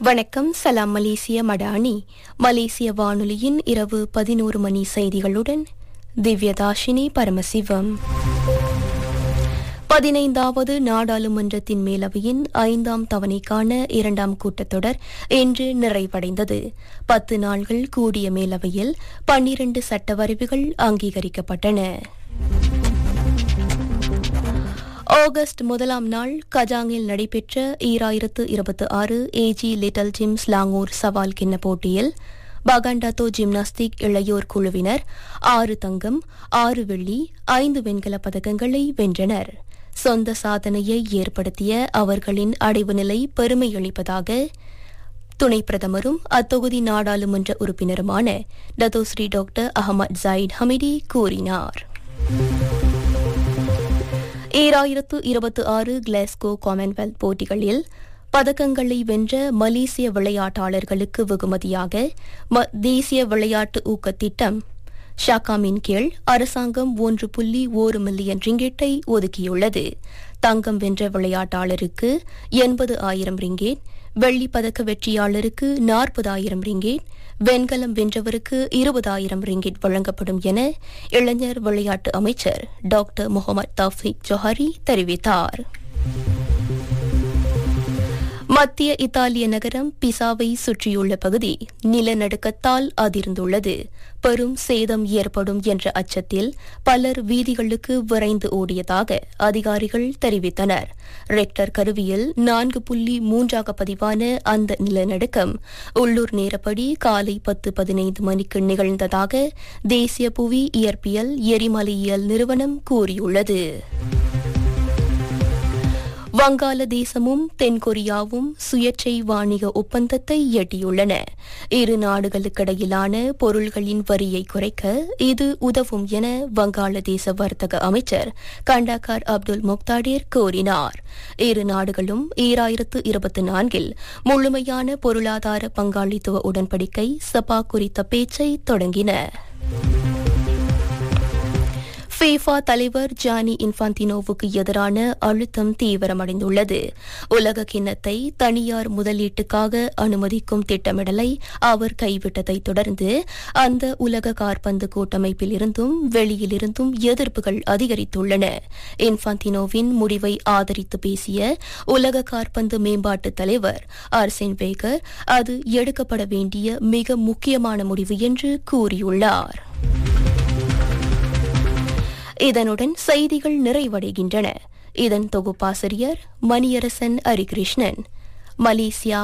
வணக்கம் சலாம் மலேசிய மடானி மலேசிய வானொலியின் இரவு பதினோரு மணி செய்திகளுடன் திவ்யதாஷினி பரமசிவம் பதினைந்தாவது நாடாளுமன்றத்தின் மேலவையின் ஐந்தாம் தவணைக்கான இரண்டாம் கூட்டத்தொடர் இன்று நிறைவடைந்தது பத்து நாள்கள் கூடிய மேலவையில் பன்னிரண்டு சட்ட வரைவுகள் அங்கீகரிக்கப்பட்டன ஆகஸ்ட் முதலாம் நாள் கஜாங்கில் நடைபெற்ற ஈராயிரத்து இருபத்தி ஆறு ஏஜி லிட்டில் ஜிம் ஸ்லாங்கூர் சவால் கிண்ண போட்டியில் பகாண்டாத்தோ ஜிம்னாஸ்டிக் இளையோர் குழுவினர் ஆறு தங்கம் ஆறு வெள்ளி ஐந்து வெண்கலப் பதக்கங்களை வென்றனர் சொந்த சாதனையை ஏற்படுத்திய அவர்களின் அடைவு நிலை பெருமையளிப்பதாக துணை பிரதமரும் அத்தொகுதி நாடாளுமன்ற உறுப்பினருமான Datuk Seri doctor Ahmad Zahid Hamidi கூறினார் ஈராயிரத்து இருபத்தி ஆறு கிளாஸ்கோ காமன்வெல்த் போட்டிகளில் பதக்கங்களை வென்ற மலேசிய விளையாட்டாளர்களுக்கு வெகுமதியாக ம- தேசிய விளையாட்டு ஊக்கத் திட்டம் ஷாகாமின் கீழ் அரசாங்கம் ஒன்று புள்ளி ஒரு மில்லியன் ரிங்கெட்டை ஒதுக்கியுள்ளது தங்கம் வென்ற விளையாட்டாளருக்கு எண்பது ஆயிரம் ரிங்கேட் வெள்ளிப் பதக்க வெற்றியாளருக்கு நாற்பதாயிரம் ரிங்கேட் வெண்கலம் வென்றவருக்கு இருபதாயிரம் ரிங்கிட் வழங்கப்படும் என இளைஞர் விளையாட்டு அமைச்சர் டாக்டர் முகமது தௌஃபிக் ஜொஹாரி தெரிவித்தார் மத்திய இத்தாலிய நகரம் பிசாவை சுற்றியுள்ள பகுதி நிலநடுக்கத்தால் அதிர்ந்துள்ளது பெரும் சேதம் ஏற்படும் என்ற அச்சத்தில் பலர் வீதிகளுக்கு விரைந்து ஓடியதாக அதிகாரிகள் தெரிவித்தனர் ரெக்டர் கருவியில் நான்கு புள்ளி மூன்றாக பதிவான அந்த நிலநடுக்கம் உள்ளூர் நேரப்படி காலை பத்து பதினைந்து மணிக்கு நிகழ்ந்ததாக தேசிய புவி இயற்பியல் எரிமலையியல் நிறுவனம் கூறியுள்ளது வங்காளதேசமும் தென்கொரியாவும் சுயேட்சை வாணிக ஒப்பந்தத்தை எட்டியுள்ளன இரு நாடுகளுக்கிடையிலான பொருள்களின் வரியை குறைக்க இது உதவும் என வங்காளதேச வர்த்தக அமைச்சர் கண்டாக்கார் அப்துல் முக்தாடிர் கூறினார் இரு நாடுகளும் ஈராயிரத்து இருபத்தி நான்கில் முழுமையான பொருளாதார பங்காளித்துவ உடன்படிக்கை சபா குறித்த பேச்சை தொடங்கின ஃபீஃபா தலைவர் ஜானி இன்ஃபாந்தினோவுக்கு எதிரான அழுத்தம் தீவிரமடைந்துள்ளது உலக கிண்ணத்தை தனியார் முதலீட்டுக்காக அனுமதிக்கும் திட்டமிடலை அவர் கைவிட்டதை தொடர்ந்து அந்த உலக காற்பந்து கூட்டமைப்பில் இருந்தும் வெளியிலிருந்தும் எதிர்ப்புகள் அதிகரித்துள்ளன இன்ஃபாந்தினோவின் முடிவை ஆதரித்து பேசிய உலக காற்பந்து மேம்பாட்டு தலைவர் ஆர்சென் வேகர் அது எடுக்கப்பட வேண்டிய மிக முக்கியமான முடிவு என்று கூறியுள்ளார் இதனுடன் செய்திகள் நிறைவடைகின்றன இதன் தொகுப்பாசிரியர் மணியரசன் அரிகிருஷ்ணன் மலேசியா